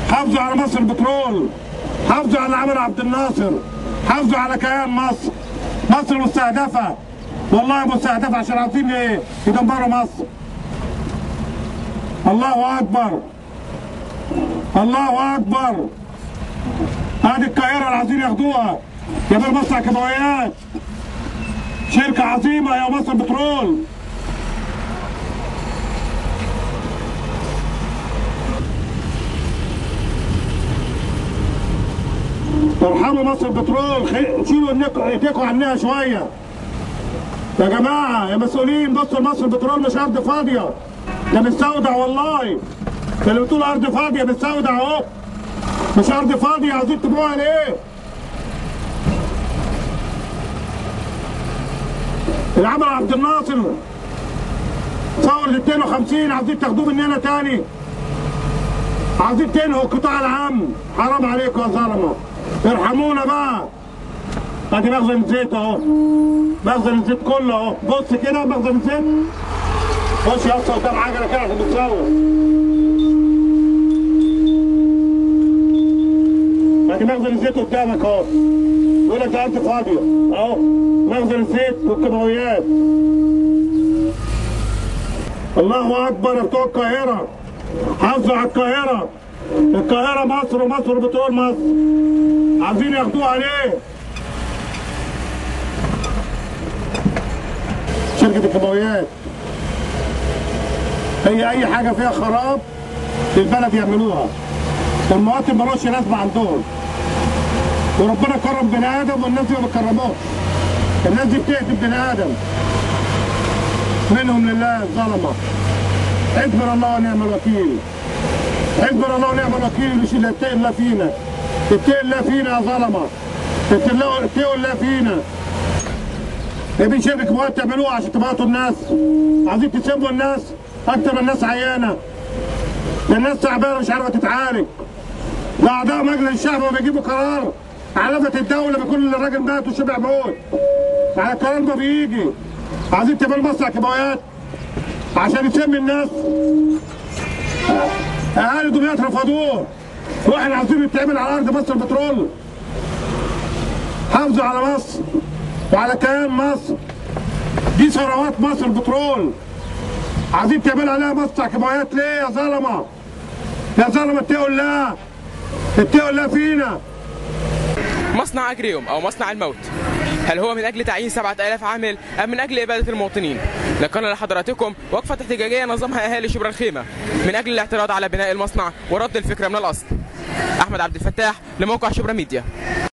حافظوا على مصر البترول حافظوا على عمل عبد الناصر حافظوا على كيان مصر مصر مستهدفة والله مستهدفة عشان عاوزين ايه يدمروا مصر الله أكبر الله أكبر هذه القاهرة اللي عايزين ياخدوها جبال مصنع كيماويات شركة عظيمة يا مصر بترول ارحموا مصر بترول خي- شيلوا إنكم- ايديكم عنها شوية يا جماعة يا مسؤولين بصوا مصر بترول مش أرض فاضية ده مستودع والله ده اللي بتقول أرض فاضية مستودع أهو مش أرض فاضية عايزين تبيعوها ليه؟ العمل عبد الناصر ثورة 52 عايزين تاخدوه مننا تاني عايزين تنهوا القطاع العام حرام عليكم يا ظلمه ارحمونا بقى ادي مخزن الزيت اهو مخزن الزيت كله اهو بص كده مخزن الزيت خش يا اسطى قدام عجله كده عشان بتصور ادي مخزن الزيت قدامك اهو يقول لك ده انت فاضيه اهو مخزن الزيت والكيماويات الله اكبر يا بتوع القاهره حافظوا على القاهره القاهره مصر ومصر بترول مصر عايزين ياخدوها ليه؟ شركه الكيماويات هي اي حاجه فيها خراب للبلد يعملوها المواطن ملوش لازمه عندهم وربنا كرم بني ادم والناس دي ما بتكرموش الناس دي بتهدم بني ادم منهم لله الظلمه حسبنا الله ونعم الوكيل حسبنا الله ونعم الوكيل مش اللي يتقي الله فينا يتقي الله فينا يا ظلمه يتقي الله يتقي الله فينا جايبين شركه مواد تعملوها عشان تبعتوا الناس عايزين تسيبوا الناس اكتر من الناس عيانه ده الناس تعبانه مش عارفه تتعالج ده اعضاء مجلس الشعب ما بيجيبوا قرار علامة الدولة بيكون الراجل مات وشبع موت على القرار ما بيجي عايزين تعملوا مصنع كيماويات عشان يسمي الناس اهالي دمياط رفضوه واحنا عايزين يتعمل على ارض مصر بترول حافظوا على مصر وعلى كيان مصر دي ثروات مصر بترول عايزين تعملوا عليها مصنع كيماويات ليه يا ظلمه يا ظلمه اتقوا الله اتقوا الله فينا مصنع أجريوم أو مصنع الموت هل هو من أجل تعيين 7000 عامل أم من أجل إبادة المواطنين؟ نقلنا لحضراتكم وقفة احتجاجية نظمها أهالي شبرا الخيمة من أجل الاعتراض على بناء المصنع ورد الفكرة من الأصل أحمد عبد الفتاح لموقع شبرا ميديا